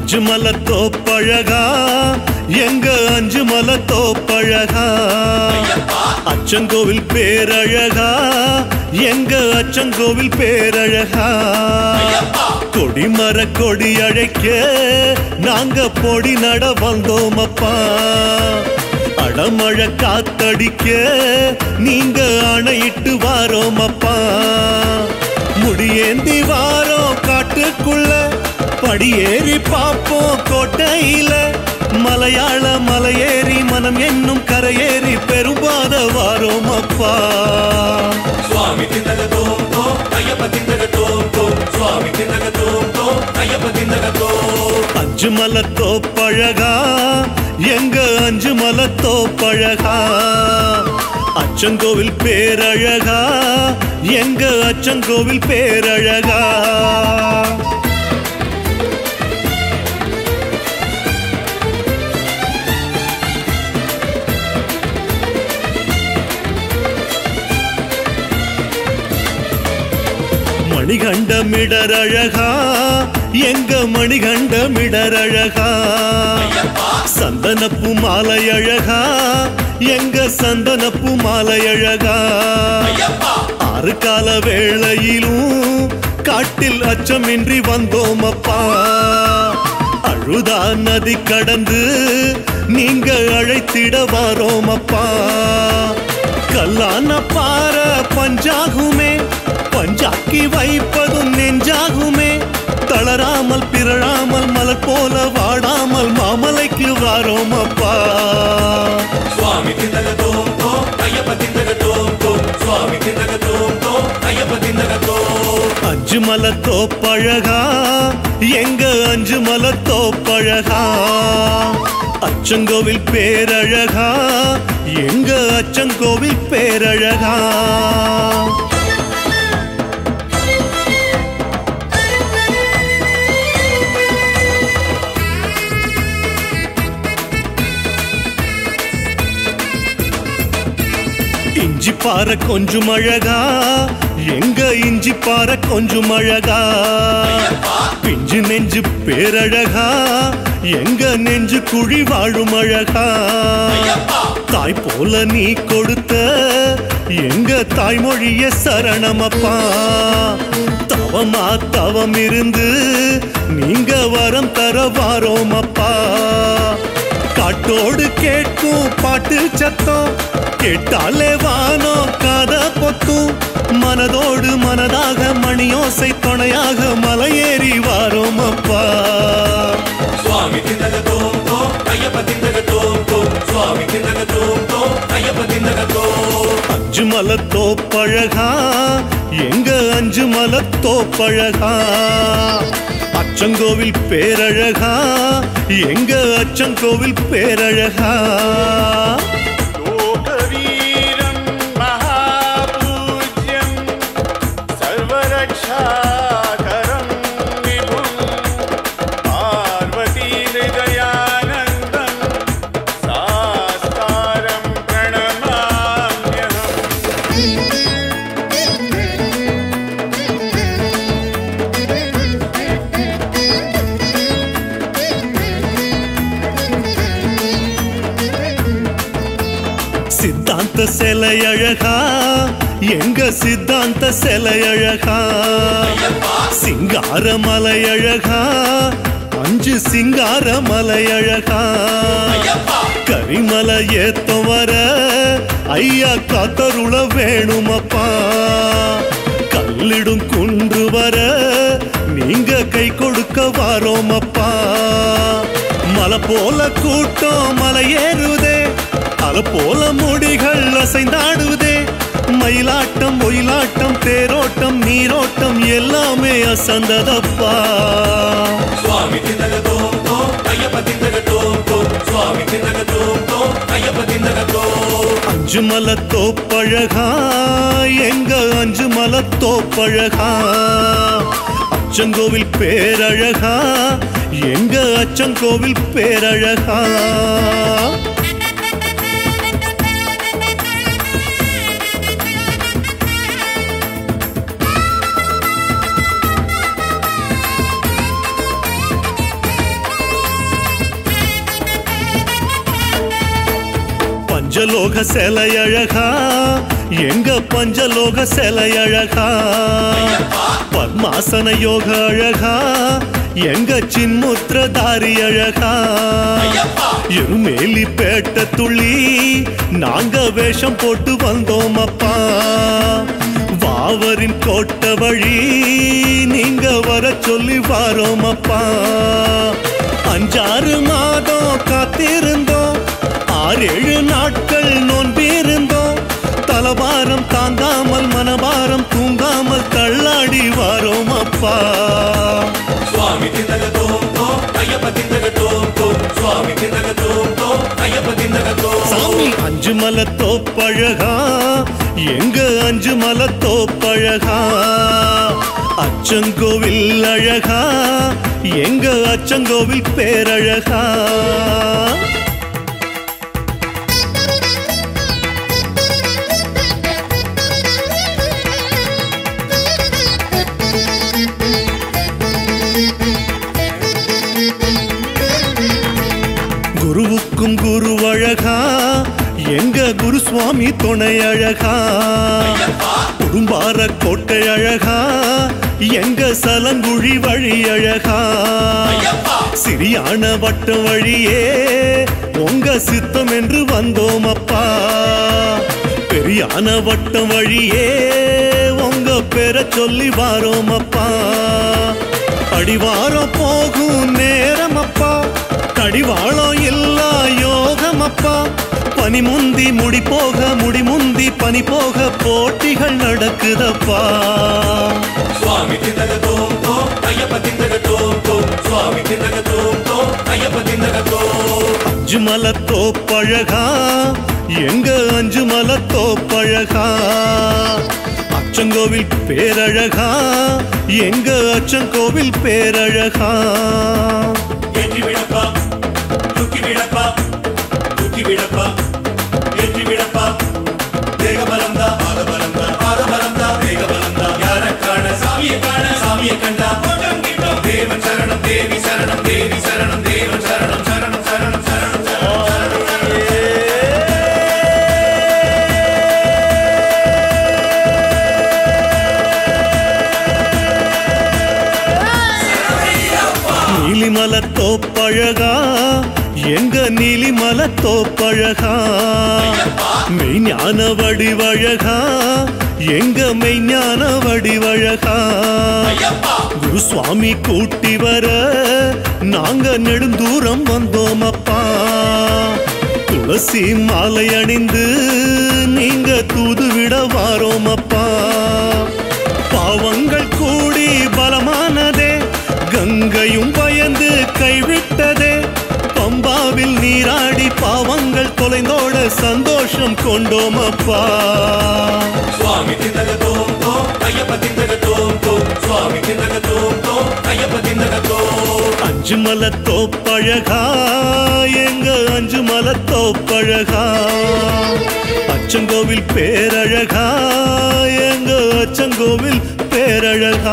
அஞ்சு மலை தோப்பழகா எங்க அஞ்சு மலை தோப்பழகா அச்சங்கோவில் பேரழகா எங்க அச்சங்கோவில் பேரழகா கொடிமர கொடி அழைக்க நாங்க பொடி நட வந்தோம் அப்பா அடமழை காத்தடிக்க நீங்க அணையிட்டு வாரோம் அப்பா முடியேந்தி வாரோம் காட்டுக்குள்ள படியேறி பாப்போம் கோட்டையில மலையாள மலையேறி மனம் என்னும் கரையேறி பெரும்பாத வாரோம் அப்பா சுவாமி திந்தக தோம் தோம் ஐயப்ப திந்தக தோம் தோம் சுவாமி திந்தக தோம் தோம் ஐயப்ப திந்தக தோம் அஞ்சு மலை தோப்பழகா எங்க அஞ்சு மலை தோப்பழகா அச்சங்கோவில் பேரழகா எங்க அச்சங்கோவில் பேரழகா மணிகண்டமிடரழகா எங்க மணிகண்டமிடரழகா சந்தனப்பு மாலை அழகா எங்க சந்தனப்பு மாலை அழகா ஆறு கால வேளையிலும் காட்டில் அச்சமின்றி வந்தோம் அப்பா அழுதா நதி கடந்து நீங்க அழைத்திட வாரோம் அப்பா கல்லான பார பஞ்சாகுமே பஞ்சாக்கி வைப்பதும் நெஞ்சாகுமே தளராமல் பிறழாமல் மலர் போல வாடாமல் மாமலைக்கு வாரோம் அப்பா சுவாமி திந்தக தோம் தோம் ஐயப்ப திந்தக தோம் தோம் சுவாமி திந்தக தோம் தோம் ஐயப்ப திந்தக தோம் அஞ்சு மலை தோப்பழகா எங்க அஞ்சு மலை தோப்பழகா அச்சங்கோவில் பேரழகா எங்க அச்சங்கோவில் பேரழகா இஞ்சி பாற கொஞ்சம் அழகா எங்க இஞ்சி பாற கொஞ்சம் அழகா பிஞ்சு நெஞ்சு பேரழகா எங்க நெஞ்சு குழி வாழும் அழகா தாய் போல நீ கொடுத்த எங்க தாய்மொழிய சரணமப்பா தவமா தவம் இருந்து நீங்க வரம் தர வாரோம் அப்பா காட்டோடு கேட்கும் பாட்டு சத்தம் கேட்டாலே வானோ காத பொத்தும் மனதோடு மனதாக மணியோசை துணையாக மலையேறி வாரோம் அப்பா சுவாமி திந்தக தோம் தோம் ஐயப்ப திந்தக தோம் தோம் சுவாமி திந்தக தோம் தோம் ஐயப்ப திந்தக தோம் அஞ்சு மலை தோப்பழகா எங்க அஞ்சு மலை தோப்பழகா அச்சங்கோவில் பேரழகா எங்க அச்சங்கோவில் பேரழகா लोकवीरं महापूज्यं सर्वरक्षाकरं विभुं पार्वतीहृदयानन्दं सास्कारं प्रणमाम्यहम् சித்தாந்த சிலை அழகா எங்க சித்தாந்த சிலை அழகா சிங்கார மலை அழகா அஞ்சு சிங்கார மலை அழகா கரிமலை ஏத்தம் வர ஐயா காத்தருள வேணுமப்பா கல்லிடும் குன்று வர நீங்க கை கொடுக்க வாரோம் அப்பா மலை போல கூட்டம் மலை ஏறுதே அலை போல முடிகள் அசைந்தாடுதே மயிலாட்டம் ஒயிலாட்டம் தேரோட்டம் நீரோட்டம் எல்லாமே அசந்ததப்பா சுவாமி திந்தக தோம் தோம் ஐயப்ப திந்தக தோம் தோம் சுவாமி திந்தக தோம் தோம் ஐயப்ப திந்தக தோம் அஞ்சு மலை தோப்பழகா எங்க அஞ்சு மலை தோப்பழகா அச்சங்கோவில் பேரழகா எங்க அச்சங்கோவில் பேரழகா பஞ்சலோக சிலை அழகா எங்க பஞ்சலோக சிலை அழகா பத்மாசன யோக அழகா எங்க சின்முத்திரதாரி அழகா எருமேலி பேட்ட துள்ளி நாங்க வேஷம் போட்டு வந்தோம் அப்பா வாவரின் கோட்ட வழி நீங்க வர சொல்லி வாரோம் அப்பா அஞ்சாறு மாதம் காத்திருந்தோம் ஆறேழு நாட்கள் நோன்பிருந்தோம் தலபாரம் தாங்காமல் மனபாரம் தூங்காமல் தள்ளாடி வாரோம் அப்பா சுவாமி திந்தக தோம் தோம் ஐயப்ப திந்தக தோம் தோம் சுவாமி திந்தக தோம் தோம் ஐயப்ப திந்தக தோம் சாமி அஞ்சு மலை தோப்பழகா எங்க அஞ்சு மலை தோப்பழகா அச்சங்கோவில் அழகா எங்க அச்சங்கோவில் பேரழகா குருவுக்கும் குரு அழகா எங்க குரு சுவாமி துணை அழகா குடும்பார கோட்டை அழகா எங்க சலங்குழி வழி அழகா சிறியான வட்டம் வழியே உங்க சித்தம் என்று வந்தோம் அப்பா பெரியான வட்டம் வழியே உங்க பேரை சொல்லி வாரோம் அப்பா அடிவாரம் போகும் நேரம் அப்பா கடிவாளம் இல்லா யோகம் அப்பா பனி முந்தி முடி போக முடி முந்தி பனி போக போட்டிகள் நடக்குதப்பா சுவாமி திந்தக தோம் தோம் ஐயப்ப திந்தக தோம் தோம் சுவாமி திந்தக தோம் தோம் ஐயப்ப திந்தக தோம் அஞ்சு மலை தோப்பழகா எங்க அஞ்சு மலை தோப்பழகா அச்சங்கோவில் பேரழகா எங்க அச்சங்கோவில் பேரழகா ஏற்றி விடப்பா தூக்கி விடப்பா தூக்கி விடப்பா ஏற்றி விடப்பா தேக பலந்தா பாத பலந்தா பாத பலந்தா தேக பலந்தா யார காண சாமியை காண சாமியை கண்டா ஓட்டம் கிட்டம் தேவன் சரணம் தேவி சரணம் தேவி சரணம் தேவன் சரணம் சரணம் சரணம் சரணம் சரணம் நீலிமலை தோப்பழகா எங்க நீலிமலை தோப்பழகா மெய்ஞான வடிவழகா எங்க மெய்ஞான வடிவழகா குரு சுவாமி கூட்டி வர நாங்க நெடுந்தூரம் வந்தோம் அப்பா துளசி மாலை அணிந்து நீங்க தூதுவிட வாரோம் அப்பா பாவங்கள் கூடி பலமானதே கங்கையும் பயந்து கைவிட்டதே பம்பாவில் நீராடி பாவங்கள் தொலைந்தோட சந்தோஷம் கொண்டோம் அப்பா சுவாமி திந்தக தோம் தோம் ஐயப்ப திந்தக தோம் தோம் சுவாமி திந்தக தோம் தோம் ஐயப்ப திந்தக தோம் அஞ்சு மலை தோப்பழகா எங்க அஞ்சு மலை தோப்பழகா அச்சங்கோவில் பேரழகா எங்க அச்சங்கோவில் பேரழகா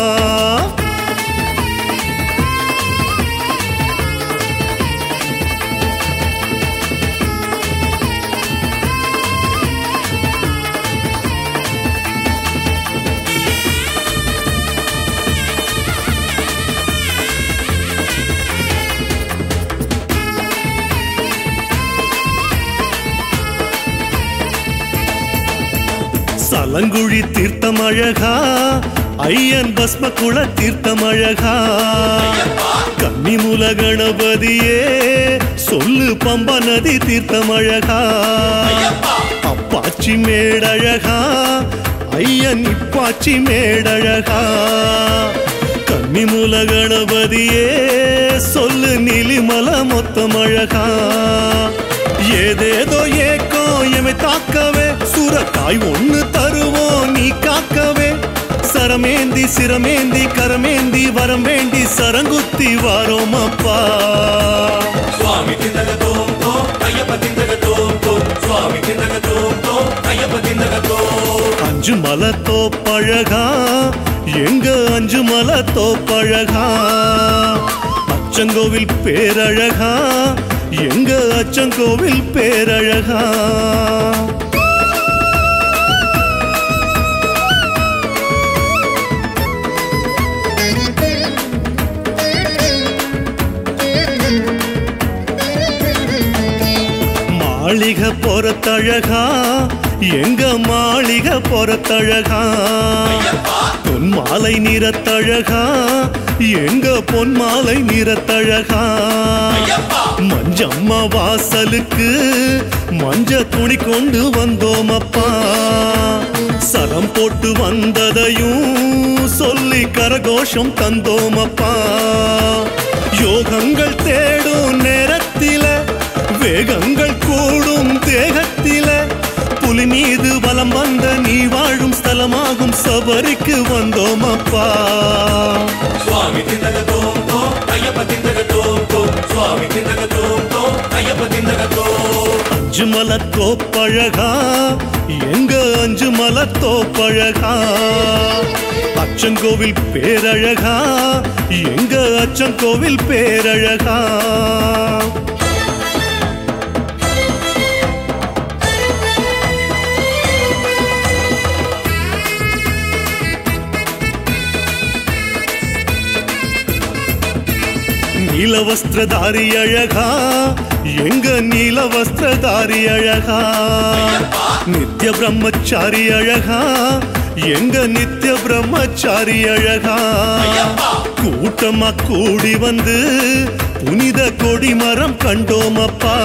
சலங்குழி தீர்த்தம் அழகா ஐயன் பஸ்ம குள தீர்த்தம் அழகா கன்னிமூல கணபதியே சொல்லு பம்ப நதி தீர்த்தம் அழகா அப்பாச்சி மேடழகா ஐயன் இப்பாச்சி மேடழகா கன்னிமூல கணபதியே சொல்லு நீலிமல மொத்தம் அழகா ஏதேதோ ஏக்கோ எமை தாக்கவே சுரக்காய் ஒண்ணு தருவோம் நீ காக்கவே சரமேந்தி சிரமேந்தி கரமேந்தி வரம் வேண்டி சரங்குத்தி வாரோம் அப்பா சுவாமி திந்தக தோம் தோம் ஐயப்ப திந்தக தோம் தோம் சுவாமி திந்தக தோம் தோம் ஐயப்ப திந்தக தோம் அஞ்சு மலை தோப்பழகா எங்க அஞ்சு மலை தோப்பழகா அச்சங்கோவில் பேரழகா எங்க அச்சங்கோவில் பேரழகா மாளிகை பொறத்தழகா எங்க மாளிகை பொறத்தழகா பொன் மாலை நிறத்தழகா எங்க பொன் மாலை நிறத்தழகா மஞ்சம்மா வாசலுக்கு மஞ்ச துணி கொண்டு வந்தோம் அப்பா சரம் போட்டு வந்ததையும் சொல்லி கரகோஷம் தந்தோம் அப்பா யோகங்கள் தேடும் நேரத்தில வேகங்கள் கூடும் தேகத்தில புலி மீது வலம் வந்த நீ வாழும் ஸ்தலமாகும் சபரிக்கு வந்தோம் அப்பா சுவாமி திண்டக தோம் தோம் ஐயப்ப திண்டக தோம் தோம் சுவாமி திண்டக தோம் தோம் ஐயப்ப திண்டக தோம் அஞ்சு மலத்தோப்பழகா எங்க அஞ்சு மலத்தோப்பழகா அச்சங்கோவில் பேரழகா எங்க அச்சங்கோவில் பேரழகா நீலவஸ்திரதாரி அழகா எங்க நீலவஸ்திரதாரி அழகா நித்ய பிரம்மச்சாரி அழகா எங்க நித்ய பிரம்மச்சாரி அழகா கூட்டமா கூடி வந்து புனித கொடி மரம் கண்டோம் அப்பா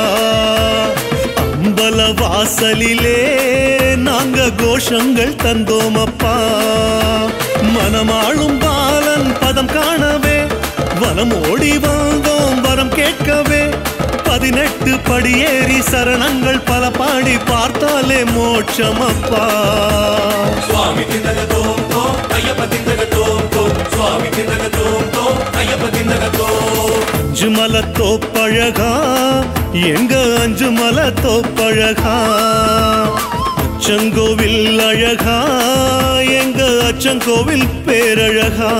அம்பல வாசலிலே நாங்க கோஷங்கள் தந்தோம் அப்பா மனமாளும் பாலன் பதம் காணவே வனம் ஓடி வந்தோம் வரம் கேட்கவே பதினெட்டு படியேறி சரணங்கள் பல பாடி பார்த்தாலே மோட்சம் அப்பா சுவாமி திண்டக தோம் தோம் ஐயப்ப திண்டக தோம் தோம் சுவாமி திண்டக தோம் தோம் ஐயப்ப திண்டக தோம் அஞ்சு மலை தோப்பழகா எங்க அஞ்சு மலை தோப்பழகா அச்சங்கோவில் அழகா எங்க அச்சங்கோவில் பேரழகா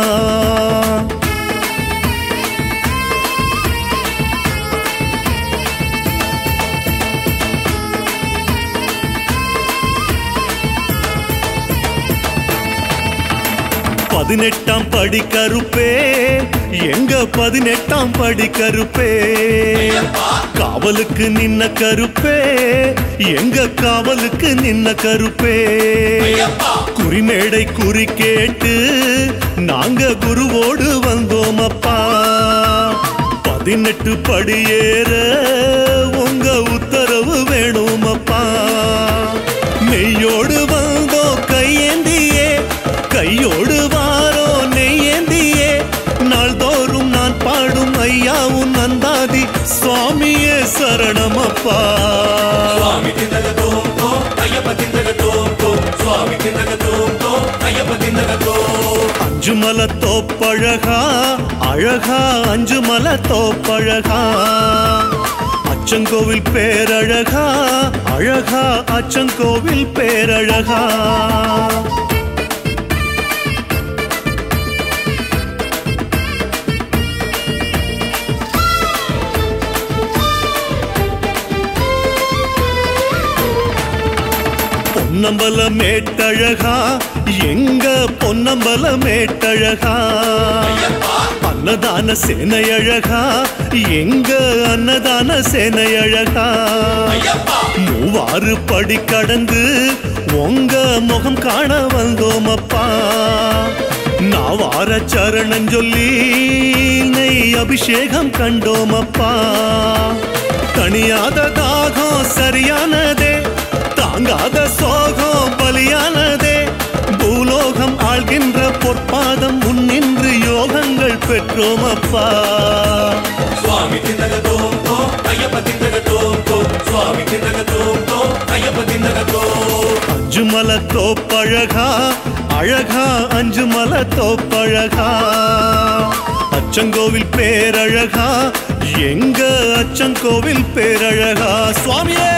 பதினெட்டாம் படி கருப்பே எங்க பதினெட்டாம் படி கருப்பே காவலுக்கு நின்ன கருப்பே எங்க காவலுக்கு நின்ன கருப்பே குறிமேடை குறி கேட்டு நாங்க குருவோடு வந்தோம் அப்பா பதினெட்டு படியேற உங்க உத்தரவு வேணும் அப்பா மெய்யோடு வந்தோம் கையேந்தியே கையோடு வாரோ நெய்யேந்தியே நாள்தோறும் நான் பாடும் ஐயாவும் நந்தாதி சுவாமியே சரணமப்பா சுவாமி திண்டக தோம் தோம் ஐயப்ப திண்டக தோம் தோம் சுவாமி திண்டக தோம் தோம் ஐயப்ப திண்டக தோம் அஞ்சு மலை தோப்பழகா அழகா அஞ்சு மலை தோப்பழகா அச்சங்கோவில் பேரழகா அழகா அச்சங்கோவில் பேரழகா பொன்னம்பல மேட்டழகா எங்க பொன்னம்பல மேட்டழகா அன்னதான சேனையழகா எங்க அன்னதான சேனையழகா மூவாறு படி கடந்து உங்க முகம் காண வந்தோம் அப்பா நாவார சரணம் சொல்லி நெய் அபிஷேகம் கண்டோம் அப்பா தனியாத தாகம் சரியானதே தாங்காத சோகம் பலியானதே பூலோகம் ஆள்கின்ற பொற்பாதம் முன்னின்று யோகங்கள் பெற்றோம் அப்பா சுவாமி திண்டக தோம் தோம் ஐயப்ப திண்டக தோம் தோம் சுவாமி திண்டக தோம் தோம் ஐயப்ப திண்டக தோம் அஞ்சு மலை தோப்பழகா அழகா அஞ்சு மலை தோப்பழகா அச்சங்கோவில் பேரழகா எங்க அச்சங்கோவில் பேரழகா சுவாமியே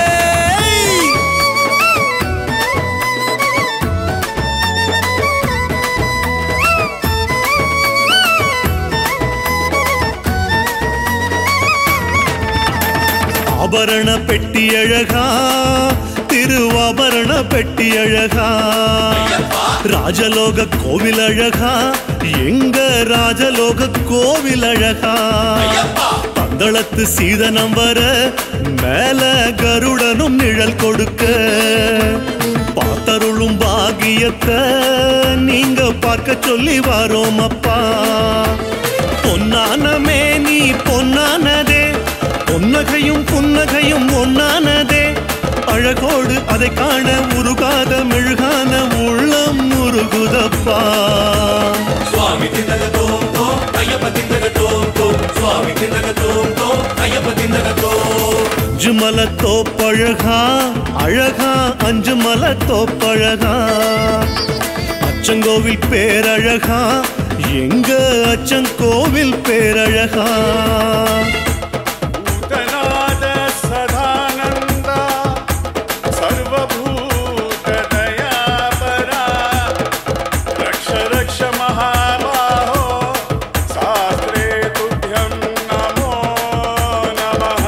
ஆபரண பெட்டி அழகா திருவாபரண பெட்டி அழகா ராஜலோக கோவில் அழகா எங்க ராஜலோக கோவில் அழகா பந்தளத்து சீதனம் வர மேல கருடனும் நிழல் கொடுக்க பார்த்தருளும் பாகியத்தை நீங்க பார்க்க சொல்லி வரோம் அப்பா பொன்னானமே நீ பொன்னானதே பொன்னகையும் புன்னகையும் ஒன்னானதே அழகோடு அதை காண உருகாத மெழுகான உள்ளம் முருகுதப்பா சுவாமி திந்தக தோம் தோம் ஐயப்ப திந்தக தோம் தோம் சுவாமி திந்தக தோம் தோம் ஐயப்ப திந்தக தோம் அஞ்சு மலை தோப்பழகா அழகா அஞ்சு மலை தோப்பழகா அச்சங்கோவில் பேரழகா எங்க அச்சங்கோவில் பேரழகா भूतनाद सदानन्द सर्वभूतदयापरा रक्ष रक्ष महाबाहो शास्त्रे तुभ्यं नमो नमः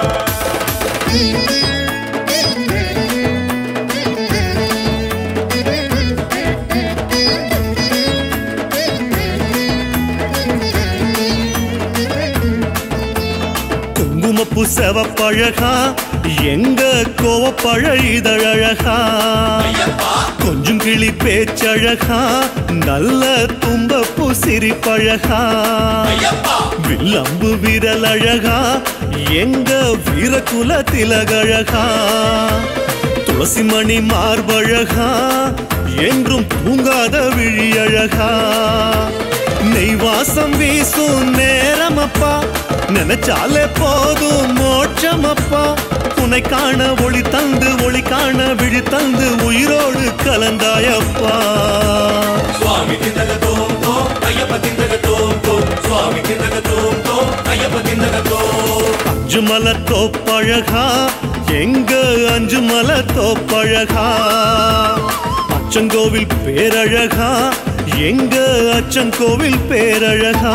குங்குமப்பு செவப்பழகா எங்க கோவப்பழ இதழழகா கொஞ்சம் கிளி பேச்சழகா நல்ல தும்பப்பு சிரிப்பழகா வில்லம்பு விரல் அழகா எங்க வீரகுல திலகழகா துளசி மணி மார்பழகா என்றும் தூங்காத விழி அழகா நெய்வாசம் வீசும் நேரமப்பா நினைச்சாலே போதும் மோட்சமப்பா உன்னை காண ஒளி தந்து ஒளி காண விழி தந்து உயிரோடு கலந்தாயப்பா சுவாமி திந்தக தோம் தோம் ஐயப்ப திந்தக தோம் தோம் சுவாமி திந்தக தோம் தோம் ஐயப்ப திந்தக தோம் அஞ்சு மலை தோப்பழகா எங்க அஞ்சு மலை தோப்பழகா அச்சங்கோவில் பேரழகா எங்க அச்சங்கோவில் பேரழகா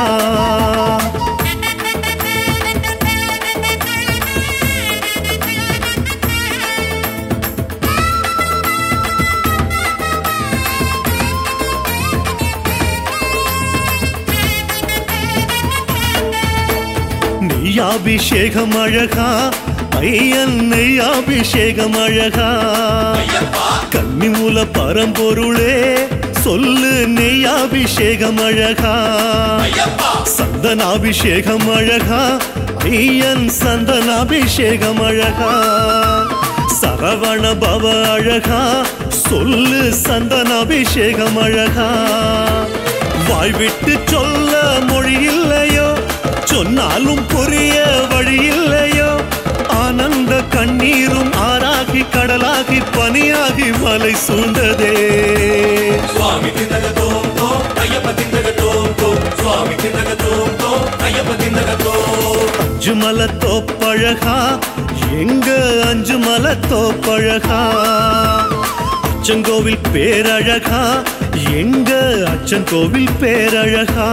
நெய்யாபிஷேகம் அழகா ஐயன் நெய்யாபிஷேகம் அழகா கன்னிமூல பரம்பொருளே சொல்லு நெய்யாபிஷேகம் அழகா சந்தனாபிஷேகம் அழகா ஐயன் சந்தனாபிஷேகம் அழகா சரவண பவ அழகா சொல்லு சந்தனாபிஷேகம் அழகா வாய் விட்டு சொல்ல மொழி இல்லையோ சொன்னாலும் புரிய வழி இல்லையோ ஆனந்த கண்ணீரும் ஆறாகி கடலாகி பனியாகி மலை சூழ்ந்ததே சுவாமி திந்தக தோம் தோம் ஐயப்ப திந்தக தோம் தோம் சுவாமி திந்தக தோம் தோம் ஐயப்ப திந்தக தோம் அஞ்சு மலை தோப்பழகா எங்க அஞ்சு மலை தோப்பழகா அச்சங்கோவில் பேரழகா எங்க அச்சங்கோவில் பேரழகா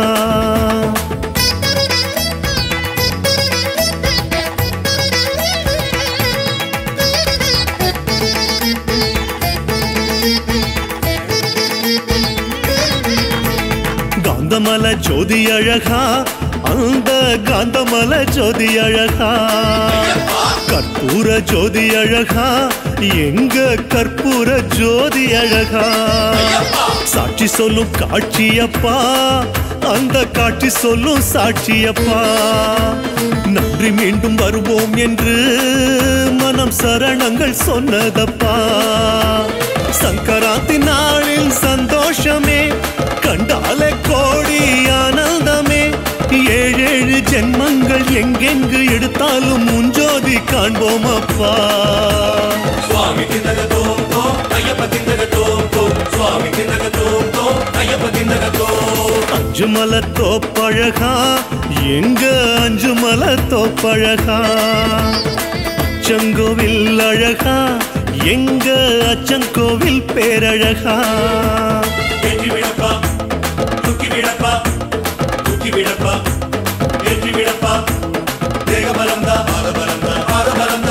காந்தமல ஜோதி அழகா அந்த காந்தமல ஜோதி அழகா கற்பூர ஜோதி அழகா எங்க கற்பூர ஜோதி அழகா சாட்சி சொல்லும் காட்சியப்பா அந்த காட்சி சொல்லும் சாட்சியப்பா நன்றி மீண்டும் வருவோம் என்று மனம் சரணங்கள் சொன்னதப்பா சங்கராந்தி நாளில் சந்தோஷமே கண்டாலே கோடி ஆனந்தமே ஏழேழு ஜென்மங்கள் எங்கெங்கு எடுத்தாலும் முஞ்சோதி காண்போம் அப்பா சுவாமி திந்தக தோம் தோம் ஐயப்ப திந்தக தோம் தோம் சுவாமி திந்தக தோம் தோம் ஐயப்ப திந்தக தோம் அஞ்சு மலை தோப்பழகா எங்க அஞ்சு மலை தோப்பழகா அச்சங்கோவில் அழகா எங்க அச்சங்கோவில் பேரழகா ஏற்றி விடப்பா தூக்கி விடப்பா தூக்கி விடப்பா ஏற்றி விடப்பா தேக பலம்தா பாத பலம்தா பாத பலம்தா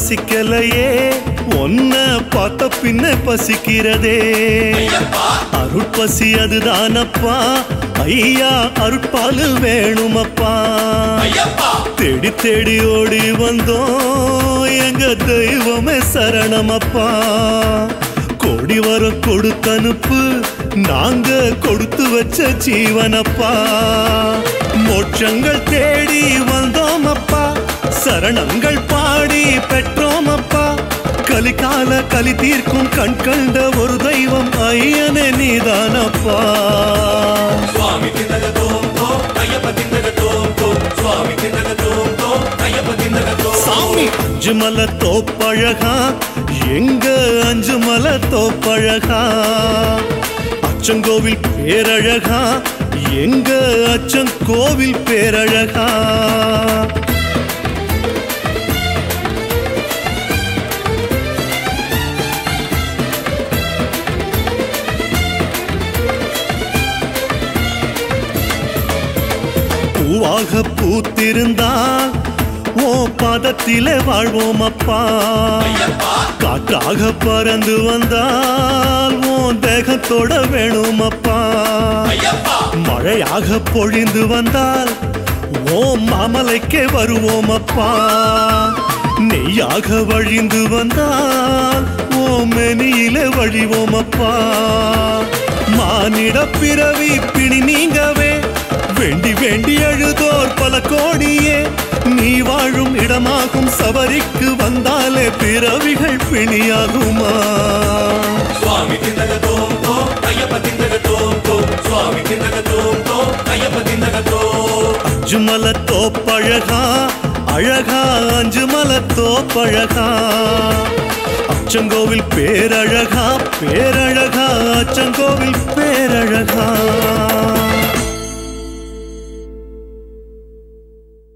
பசிக்கலையே ஒன்ன பார்த்த பின்ன பசிக்கிறதே ஐயப்பா அருட்பசி அதுதானப்பா ஐயா அருட்பாலு வேணுமப்பா ஐயப்பா தேடி தேடி ஓடி வந்தோம் எங்க தெய்வமே சரணமப்பா கோடி வரம் கொடுத்தனுப்பு நாங்க கொடுத்து வச்ச ஜீவனப்பா மோட்சங்கள் தேடி வந்தோம் அப்பா சரணங்கள் பாடி பெற்றோம் அப்பா கலிகால கலி தீர்க்கும் கண் கண்ட ஒரு தெய்வம் ஐயனே நீதானப்பா சுவாமி திந்தக தோம் தோம் ஐயப்ப திந்தக தோம் தோம் சுவாமி திந்தக தோம் தோம் ஐயப்ப திந்தக தோம் சாமி அஞ்சு மலை தோப்பழகா எங்க அஞ்சு மலை தோப்பழகா அச்சங்கோவில் பேரழகா எங்க அச்சங்கோவில் பேரழகா பூவாக பூத்திருந்தால் ஓ பாதத்திலே வாழ்வோம் அப்பா ஐயப்பா காற்றாக பறந்து வந்தால் உன் தேகத்தோட வேணும் அப்பா ஐயப்பா மழையாக பொழிந்து வந்தால் ஓ மாமலைக்கே வருவோம் அப்பா நெய்யாக வழிந்து வந்தால் ஓ மெனியிலே வழிவோம் அப்பா மானிட பிறவி பிணி நீங்கவே வேண்டி வேண்டி அழுதோர் பல கோடியே நீ வாழும் இடமாகும் சபரிக்கு வந்தாலே பிறவிகள் பிணியாகுமா சுவாமி திந்தக தோம் தோம் ஐயப்ப திந்தக தோம் தோம் சுவாமி திந்தக தோம் தோம் ஐயப்ப திந்தக தோம் அஞ்சு மலை தோப்பழகா அழகா அஞ்சு மலை தோப்பழகா அச்சங்கோவில் பேரழகா பேரழகா அச்சங்கோவில் பேரழகா